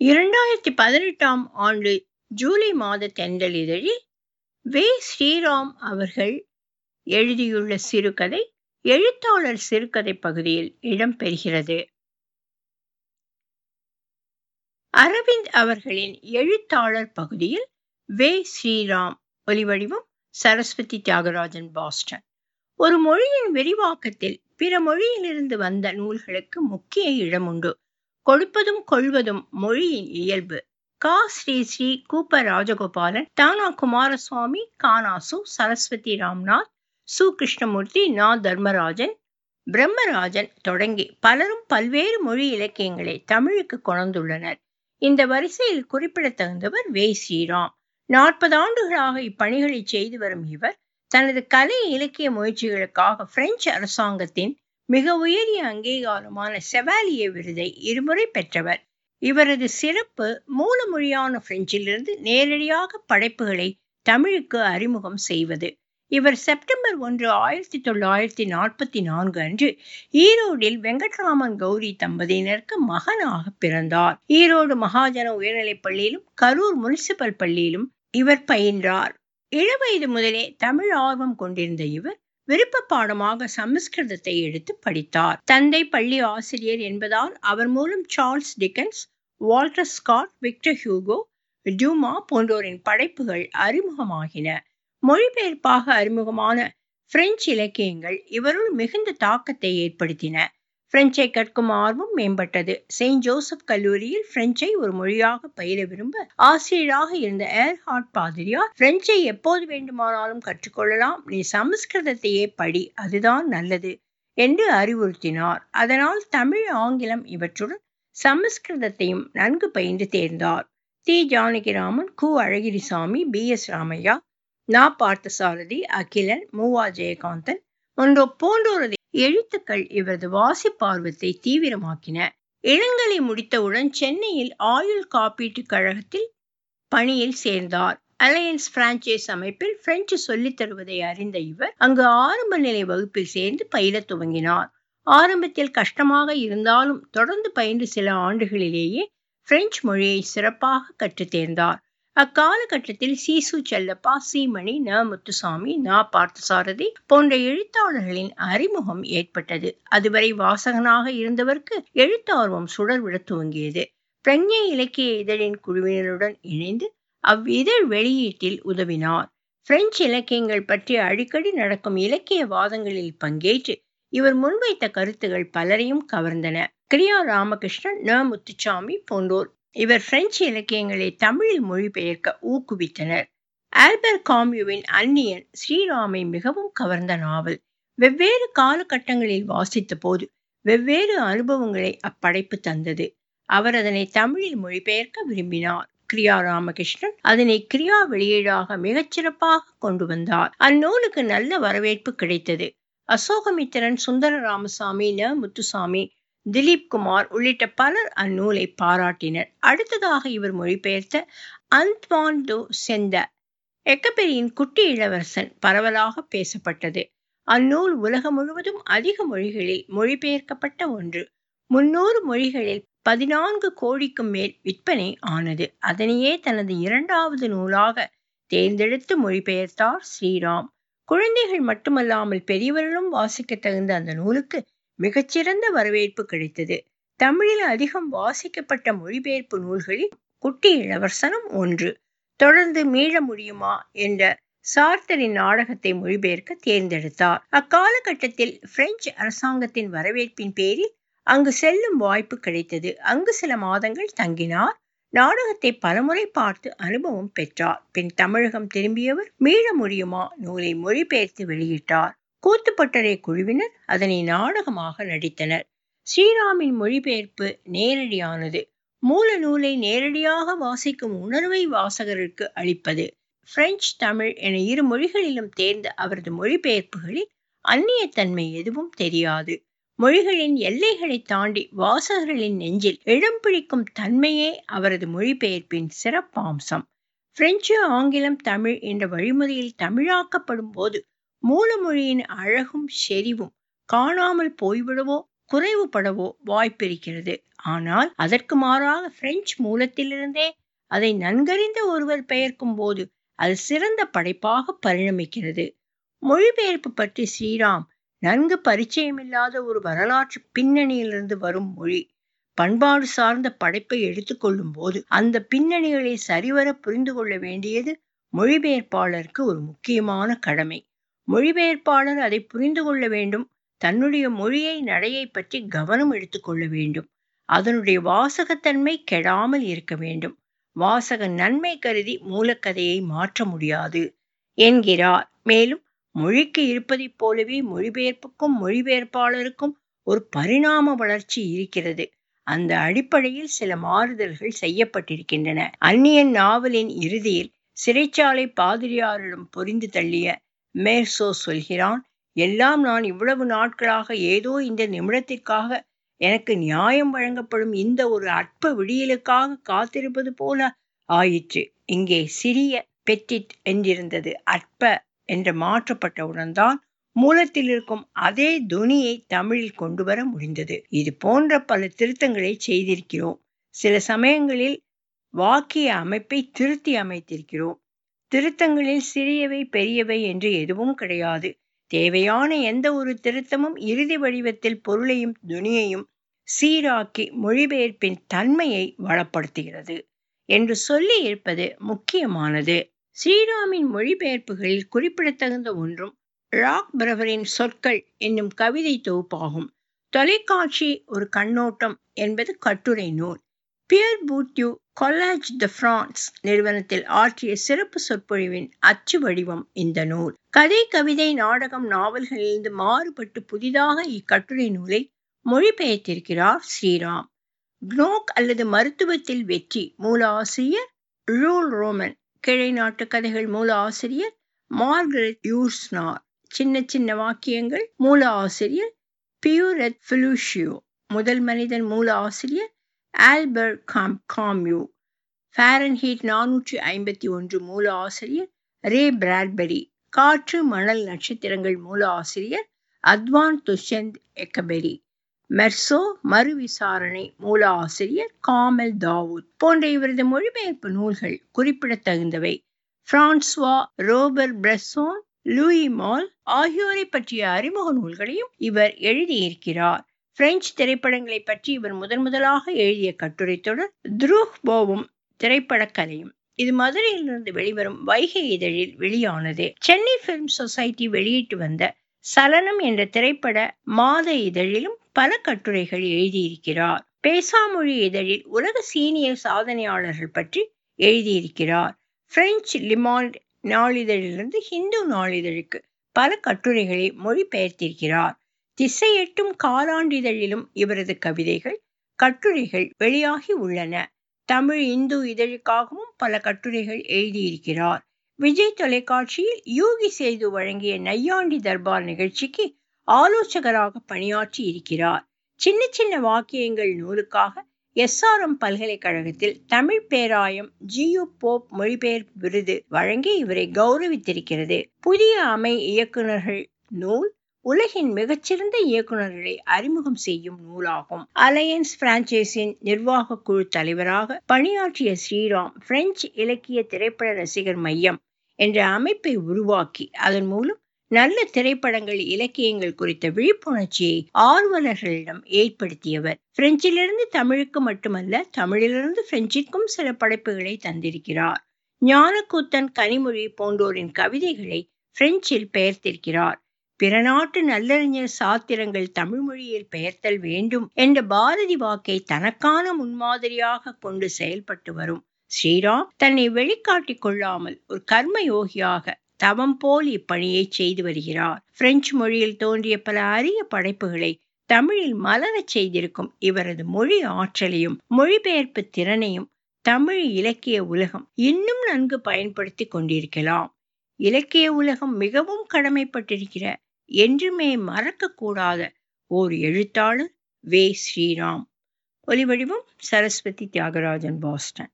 இரண்டாயிரத்தி பதினெட்டாம் ஆண்டு ஜூலை மாத தென்றலிதழில் வே ஸ்ரீராம் அவர்கள் எழுதியுள்ள சிறுகதை எழுத்தாளர் சிறுகதை பகுதியில் இடம்பெறுகிறது அரவிந்த் அவர்களின் எழுத்தாளர் பகுதியில் வே ஸ்ரீராம் ஒலிவடிவம் சரஸ்வதி தியாகராஜன் பாஸ்டன் ஒரு மொழியின் விரிவாக்கத்தில் பிற மொழியிலிருந்து வந்த நூல்களுக்கு முக்கிய இடம் உண்டு கொடுப்பதும் கொள்வதும் மொழியின் இயல்பு கா ஸ்ரீ ஸ்ரீ கூப்ப ராஜகோபாலன் தானா குமாரசுவாமி கானாசு சரஸ்வதி ராம்நாத் சு கிருஷ்ணமூர்த்தி நா தர்மராஜன் பிரம்மராஜன் தொடங்கி பலரும் பல்வேறு மொழி இலக்கியங்களை தமிழுக்கு கொணர்ந்துள்ளனர் இந்த வரிசையில் குறிப்பிடத்தகுந்தவர் வே ஸ்ரீராம் நாற்பது ஆண்டுகளாக இப்பணிகளை செய்து வரும் இவர் தனது கலை இலக்கிய முயற்சிகளுக்காக பிரெஞ்சு அரசாங்கத்தின் மிக உயரிய அங்கீகாரமான செவாலிய விருதை இருமுறை பெற்றவர் இவரது சிறப்பு மூல மொழியான பிரெஞ்சிலிருந்து நேரடியாக படைப்புகளை தமிழுக்கு அறிமுகம் செய்வது இவர் செப்டம்பர் ஒன்று ஆயிரத்தி தொள்ளாயிரத்தி நாற்பத்தி நான்கு அன்று ஈரோடில் வெங்கட்ராமன் கௌரி தம்பதியினருக்கு மகனாக பிறந்தார் ஈரோடு மகாஜன உயர்நிலைப் பள்ளியிலும் கரூர் முனிசிபல் பள்ளியிலும் இவர் பயின்றார் இளவயது முதலே தமிழ் ஆர்வம் கொண்டிருந்த இவர் விருப்ப பாடமாக சமஸ்கிருதத்தை எடுத்து படித்தார் தந்தை பள்ளி ஆசிரியர் என்பதால் அவர் மூலம் Charles Dickens Walter Scott Victor Hugo Dumas போன்றோரின் படைப்புகள் அறிமுகமாகின மொழிபெயர்ப்பாக அறிமுகமான பிரெஞ்சு இலக்கியங்கள் இவருள் மிகுந்த தாக்கத்தை ஏற்படுத்தின பிரெஞ்சை கற்கும் ஆர்வம் மேம்பட்டது செயின்ட் ஜோசப் கல்லூரியில் பிரெஞ்சை ஒரு மொழியாக பயில விரும்ப ஆசிரியராக இருந்த ஏர்ஹார்ட் பாதிரியார் பிரெஞ்சை எப்போது வேண்டுமானாலும் கற்றுக்கொள்ளலாம் நீ சமஸ்கிருதத்தையே படி அதுதான் நல்லது என்று அறிவுறுத்தினார் அதனால் தமிழ் ஆங்கிலம் இவற்றுடன் சமஸ்கிருதத்தையும் நன்கு பயின்று தேர்ந்தார் தி ஜானகிராமன் கு அழகிரிசாமி பி எஸ் ராமையா நா பார்த்தசாரதி அகிலன் மூவா ஜெயகாந்தன் போன்றோ போன்றோரது எழுத்துக்கள் இவரது வாசிப்பார்வத்தை தீவிரமாக்கின இளங்கலை முடித்தவுடன் சென்னையில் ஆயுள் காப்பீட்டுக் கழகத்தில் பணியில் சேர்ந்தார் அலையன்ஸ் பிரான்ச்சைஸ் அமைப்பில் பிரெஞ்சு சொல்லித் தருவதை அறிந்த இவர் அங்கு ஆரம்ப நிலை வகுப்பில் சேர்ந்து பயில துவங்கினார் ஆரம்பத்தில் கஷ்டமாக இருந்தாலும் தொடர்ந்து பயின்று சில ஆண்டுகளிலேயே பிரெஞ்சு மொழியை சிறப்பாக கற்றுத் தேர்ந்தார் அக்காலகட்டத்தில் சீசு செல்லப்பா சீமணி ந முத்துசாமி ந பார்த்தசாரதி போன்ற எழுத்தாளர்களின் அறிமுகம் ஏற்பட்டது அதுவரை வாசகனாக இருந்தவருக்கு எழுத்தார்வம் சுடர்விட துவங்கியது பிரஞ்ஞை இலக்கிய இதழின் குழுவினருடன் இணைந்து அவ்விதழ் வெளியீட்டில் உதவினார் பிரெஞ்சு இலக்கியங்கள் பற்றி அடிக்கடி நடக்கும் இலக்கிய வாதங்களில் பங்கேற்று இவர் முன்வைத்த கருத்துகள் பலரையும் கவர்ந்தன கிரியா ராமகிருஷ்ணன் ந முத்துசாமி போன்றோர் இவர் பிரெஞ்சு இலக்கியங்களை தமிழில் மொழிபெயர்க்க ஊக்குவித்தனர் ஆல்பர் காம்யூவின் அந்நியன் ஸ்ரீராமை மிகவும் கவர்ந்த நாவல் வெவ்வேறு காலகட்டங்களில் வாசித்த போது வெவ்வேறு அனுபவங்களை அப்படைப்பு தந்தது அவர் அதனை தமிழில் மொழிபெயர்க்க விரும்பினார் கிரியா ராமகிருஷ்ணன் அதனை கிரியா வெளியீடாக மிகச்சிறப்பாக கொண்டு வந்தார் அந்நூலுக்கு நல்ல வரவேற்பு கிடைத்தது அசோகமித்திரன் சுந்தர ராமசாமி ந முத்துசாமி திலீப் குமார் உள்ளிட்ட பலர் அந்நூலை பாராட்டினர் அடுத்ததாக இவர் மொழிபெயர்த்த அந்த்வான் டு செந்த எக்கபெரியின் குட்டி இளவரசன் பரவலாக பேசப்பட்டது அந்நூல் உலகம் முழுவதும் அதிக மொழிகளில் மொழிபெயர்க்கப்பட்ட ஒன்று முன்னூறு மொழிகளில் பதினான்கு கோடிக்கும் மேல் விற்பனை ஆனது அதனையே தனது இரண்டாவது நூலாக தேர்ந்தெடுத்து மொழிபெயர்த்தார் ஸ்ரீராம் குழந்தைகள் மட்டுமல்லாமல் பெரியவர்களும் வாசிக்க தகுந்த அந்த நூலுக்கு மிகச்சிறந்த வரவேற்பு கிடைத்தது தமிழில் அதிகம் வாசிக்கப்பட்ட மொழிபெயர்ப்பு நூல்களில் குட்டி இளவரசனும் ஒன்று தொடர்ந்து மீள முடியுமா என்ற சார்த்தரின் நாடகத்தை மொழிபெயர்க்க தேர்ந்தெடுத்தார் அக்காலகட்டத்தில் பிரெஞ்சு அரசாங்கத்தின் வரவேற்பின் பேரில் அங்கு செல்லும் வாய்ப்பு கிடைத்தது அங்கு சில மாதங்கள் தங்கினார் நாடகத்தை பலமுறை பார்த்து அனுபவம் பெற்றார் பின் தமிழகம் திரும்பியவர் மீள முடியுமா நூலை மொழிபெயர்த்து வெளியிட்டார் கூத்துப்பட்டறை குழுவினர் அதனை நாடகமாக நடித்தனர் ஸ்ரீராமின் மொழிபெயர்ப்பு நேரடியானது மூல நூலை நேரடியாக வாசிக்கும் உணர்வை வாசகருக்கு அளிப்பது பிரெஞ்சு தமிழ் என இரு மொழிகளிலும் தேர்ந்த அவரது மொழிபெயர்ப்புகளில் அந்நியத்தன்மை எதுவும் தெரியாது மொழிகளின் எல்லைகளை தாண்டி வாசகர்களின் நெஞ்சில் இடம் பிடிக்கும் தன்மையே அவரது மொழிபெயர்ப்பின் சிறப்பாம்சம் பிரெஞ்சு ஆங்கிலம் தமிழ் என்ற வழிமுறையில் தமிழாக்கப்படும் போது மூல மொழியின் அழகும் செறிவும் காணாமல் போய்விடவோ குறைவுபடவோ வாய்ப்பிருக்கிறது ஆனால் அதற்கு மாறாக பிரெஞ்சு மூலத்திலிருந்தே அதை நன்கறிந்த ஒருவர் பெயர்க்கும் போது அது சிறந்த படைப்பாக பரிணமிக்கிறது மொழிபெயர்ப்பு பற்றி ஸ்ரீராம் நன்கு பரிச்சயமில்லாத ஒரு வரலாற்று பின்னணியிலிருந்து வரும் மொழி பண்பாடு சார்ந்த படைப்பை எடுத்துக்கொள்ளும் போது அந்த பின்னணிகளை சரிவர புரிந்து கொள்ள வேண்டியது மொழிபெயர்ப்பாளருக்கு ஒரு முக்கியமான கடமை மொழிபெயர்ப்பாளர் அதை புரிந்து கொள்ள வேண்டும் தன்னுடைய மொழியை நடையை பற்றி கவனம் எடுத்துக்கொள்ள வேண்டும் அதனுடைய வாசகத்தன்மை கெடாமல் இருக்க வேண்டும் வாசக நன்மை கருதி மூலக்கதையை மாற்ற முடியாது என்கிறார் மேலும் மொழிக்கு இருப்பதைப் போலவே மொழிபெயர்ப்புக்கும் மொழிபெயர்ப்பாளருக்கும் ஒரு பரிணாம வளர்ச்சி இருக்கிறது அந்த அடிப்படையில் சில மாறுதல்கள் செய்யப்பட்டிருக்கின்றன அந்நியன் நாவலின் இறுதியில் சிறைச்சாலை பாதிரியாரிடம் பொரிந்து தள்ளிய மேர்சோ சொல்கிறான் எல்லாம் நான் இவ்வளவு நாட்களாக ஏதோ இந்த நிமிடத்திற்காக எனக்கு நியாயம் வழங்கப்படும் இந்த ஒரு அற்ப விடியலுக்காக காத்திருப்பது போல ஆயிற்று இங்கே சிறிய பெட்டிட் என்றிருந்தது அற்ப என்று மாற்றப்பட்டவுடன் தான் மூலத்தில் இருக்கும் அதே துனியை தமிழில் கொண்டு வர முடிந்தது இது போன்ற பல திருத்தங்களை செய்திருக்கிறோம் சில சமயங்களில் வாக்கிய அமைப்பை திருத்தி அமைத்திருக்கிறோம் திருத்தங்களில் சிறியவை பெரியவை என்று எதுவும் கிடையாது தேவையான எந்த ஒரு திருத்தமும் இறுதி வடிவத்தில் பொருளையும் துணியையும் சீராக்கி மொழிபெயர்ப்பின் தன்மையை வளப்படுத்துகிறது என்று சொல்லி இருப்பது முக்கியமானது ஸ்ரீராமின் மொழிபெயர்ப்புகளில் குறிப்பிடத்தகுந்த ஒன்றும் ராக் பிரவரின் சொற்கள் என்னும் கவிதை தொகுப்பாகும் தொலைக்காட்சி ஒரு கண்ணோட்டம் என்பது கட்டுரை நூல் பியர் பூட்யூ கொல்லாஜ் த பிரான்ஸ் நிறுவனத்தில் ஆற்றிய சிறப்பு சொற்பொழிவின் அச்சு வடிவம் இந்த நூல் கதை கவிதை நாடகம் நாவல்களிலிருந்து மாறுபட்டு புதிதாக இக்கட்டுரை நூலை மொழிபெயர்த்திருக்கிறார் ஸ்ரீராம் க்னோக் அல்லது மருத்துவத்தில் வெற்றி மூல ஆசிரியர் ரூல் ரோமன் கிழை நாட்டு கதைகள் மூல ஆசிரியர் மார்கரெட் யூர்ஸ்னார் சின்ன சின்ன வாக்கியங்கள் மூல ஆசிரியர் பியூரெட் பிலூஷியோ முதல் மனிதன் மூல ஆசிரியர் ஆல்பர்ட் காம் காம்யூ ஃபாரன்ஹீட் நானூற்றி ஐம்பத்தி ஒன்று மூல ஆசிரியர் ரே பிராட்பெரி காற்று மணல் நட்சத்திரங்கள் மூல ஆசிரியர் அத்வான் துஷந்த் எக்கபெரி மெர்சோ மறு விசாரணை மூல ஆசிரியர் காமல் தாவூத் போன்ற இவரது மொழிபெயர்ப்பு நூல்கள் குறிப்பிடத்தகுந்தவை Francois Robert Bresson Louis Malle ஆகியோரை பற்றிய அறிமுக நூல்களையும் இவர் எழுதியிருக்கிறார் பிரெஞ்சு திரைப்படங்களை பற்றி இவர் முதன் முதலாக எழுதிய கட்டுரை தொடர் துருஹ் போவும் திரைப்படக் கதையும் இது மதுரையிலிருந்து வெளிவரும் வைகை இதழில் வெளியானது சென்னை பிலிம் சொசைட்டி வெளியிட்டு வந்த சலனம் என்ற திரைப்பட மாத இதழிலும் பல கட்டுரைகள் எழுதியிருக்கிறார் பேசாமொழி இதழில் உலக சீனியர் சாதனையாளர்கள் பற்றி எழுதியிருக்கிறார் பிரெஞ்சு லிமாண்ட் நாளிதழிலிருந்து ஹிந்து நாளிதழுக்கு பல கட்டுரைகளை மொழிபெயர்த்திருக்கிறார் திசையெட்டும் காலாண்டிதழிலும் இவரது கவிதைகள் கட்டுரைகள் வெளியாகி உள்ளன தமிழ் இந்து இதழுக்காகவும் பல கட்டுரைகள் எழுதியிருக்கிறார் விஜய் தொலைக்காட்சியில் யூகி செய்து வழங்கிய நையாண்டி தர்பார் நிகழ்ச்சிக்கு ஆலோசகராக பணியாற்றி இருக்கிறார் சின்ன சின்ன வாக்கியங்கள் நூலுக்காக எஸ்ஆர்எம் பல்கலைக்கழகத்தில் தமிழ் பேராயம் ஜியு போப் மொழிபெயர்ப்பு விருது வழங்கி இவரை கௌரவித்திருக்கிறது புதிய அமை இயக்குநர்கள் நூல் உலகின் மிகச்சிறந்த இயக்குநர்களை அறிமுகம் செய்யும் நூலாகும் அலையன்ஸ் பிரான்ச்சைஸின் நிர்வாக குழு தலைவராக பணியாற்றிய ஸ்ரீராம் பிரெஞ்சு இலக்கிய திரைப்பட ரசிகர் மையம் என்ற அமைப்பை உருவாக்கி அதன் மூலம் நல்ல திரைப்படங்கள் இலக்கியங்கள் குறித்த விழிப்புணர்ச்சியை ஆர்வலர்களிடம் ஏற்படுத்தியவர் பிரெஞ்சிலிருந்து தமிழுக்கு மட்டுமல்ல தமிழிலிருந்து பிரெஞ்சிற்கும் சில படைப்புகளை தந்திருக்கிறார் ஞானக்கூத்தன் கனிமொழி போன்றோரின் கவிதைகளை பிரெஞ்சில் பெயர்த்திருக்கிறார் பிற நாட்டு நல்லறிஞர் சாத்திரங்கள் தமிழ் மொழியில் பெயர்த்தல் வேண்டும் என்ற பாரதி வாக்கை தனக்கான முன்மாதிரியாக கொண்டு செயல்பட்டு வரும் ஸ்ரீராம் தன்னை வெளிக்காட்டிக் கொள்ளாமல் ஒரு கர்ம யோகியாக தவம் போல் இப்பணியை செய்து வருகிறார் பிரெஞ்சு மொழியில் தோன்றிய பல அரிய படைப்புகளை தமிழில் மலரச் செய்திருக்கும் இவரது மொழி ஆற்றலையும் மொழிபெயர்ப்பு திறனையும் தமிழ் இலக்கிய உலகம் இன்னும் நன்கு பயன்படுத்தி கொண்டிருக்கலாம் இலக்கிய உலகம் மிகவும் கடமைப்பட்டிருக்கிற என்றுமே மறக்கக்கூடாத ஓர் எழுத்தாளர் வே ஸ்ரீராம் ஒலிவடிவம் சரஸ்வதி தியாகராஜன் பாஸ்டன்